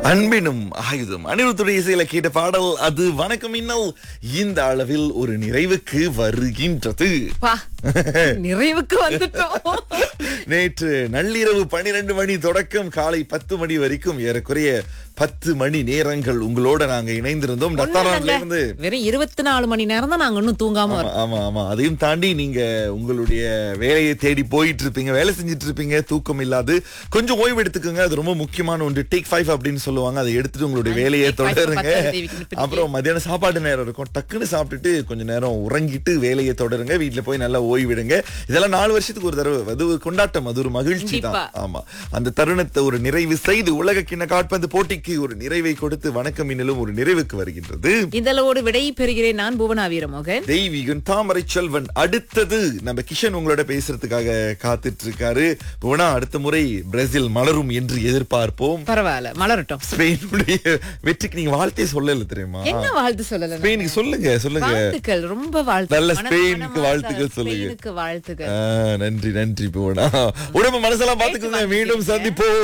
அன்பினும் ஆயுதம் அனிருத்துடைய இசையில கேட்ட பாடல் அது வணக்கம் இன்னல் இந்த அளவில் ஒரு நிறைவுக்கு வருகின்றது பா நிறைவுக்கு வந்துட்டோம் நேற்று நள்ளிரவு பன்னிரண்டு மணி தொடக்கம் காலை பத்து மணி வரைக்கும் ஏறக்குறைய பத்து மணி நேரங்கள் உங்களோட நாங்க இணைந்திருந்தோம் நத்தாரான்ல இருந்து வெறும் இருபத்தி நாலு மணி நேரம் தான் நாங்க இன்னும் தூங்காம ஆமா, ஆமா ஆமா அதையும் தாண்டி நீங்க உங்களுடைய வேலையை தேடி போயிட்டு இருப்பீங்க வேலை செஞ்சுட்டு இருப்பீங்க தூக்கம் இல்லாது கொஞ்சம் ஓய்வு எடுத்துக்கோங்க அது ரொம்ப முக்கியமான ஒன்று டேக் ஃபைவ் அப்படின்னு சொல்லுவாங்க அதை எடுத்துட்டு உங்களுடைய வேலையை take five தொடருங்க பத்தாது தேவிக்கு இப்படியே. அப்புறம் மத்தியானம் சாப்பாடு நேரம் இருக்கும் டக்குன்னு சாப்பிட்டுட்டு கொஞ்ச நேரம் உறங்கிட்டு வேலையை தொடருங்க வீட்டுல போய் நல்லா ஓய்விடுங்க இதெல்லாம் நாலு வருஷத்துக்கு ஒரு தடவை அது ஒரு கொண்டாட்டம் அது ஒரு மகிழ்ச்சி தான் கண்டிப்பா. ஆமா அந்த தருணத்தை ஒரு நிறைவு செய்து உலக கிண்ண காட்பந்து போட்டிக்கு ஒரு நிறைவை கொடுத்து வணக்கம் இன்னலும் ஒரு நிறைவுக்கு வருகின்றது இதழோடு விடை பெறுகிறேன் நான் புவனா வீரமோகன் தெய்வீகன் தாமரை செல்வன் அடுத்தது நம்ம கிஷன் உங்களோட பேசுறதுக்காக காத்துட்டு இருக்காரு புவனா அடுத்த முறை பிரேசில் மலரும் என்று எதிர்பார்ப்போம் பரவாயில்ல மலரட்டும் ஸ்பெயினுடைய வெற்றிக்கு நீங்க வாழ்த்தே சொல்லல தெரியுமா என்ன வாழ்த்து சொல்லல ஸ்பெயினுக்கு சொல்லுங்க சொல்லுங்க வாழ்த்துக்கள் ரொம்ப வாழ்த்து நல்ல மன- ஸ்பெயினுக்கு மனமார்ந்த வாழ்த்துக்கள் சொல்லுங்க. ஸ்பெயினுக்கு வாழ்த்துக்கள் ஆ, நன்றி நன்றி புவனா உடம்பு மனசெல்லாம் பாத்துக்கோங்க மீண்டும் சந்திப்போம்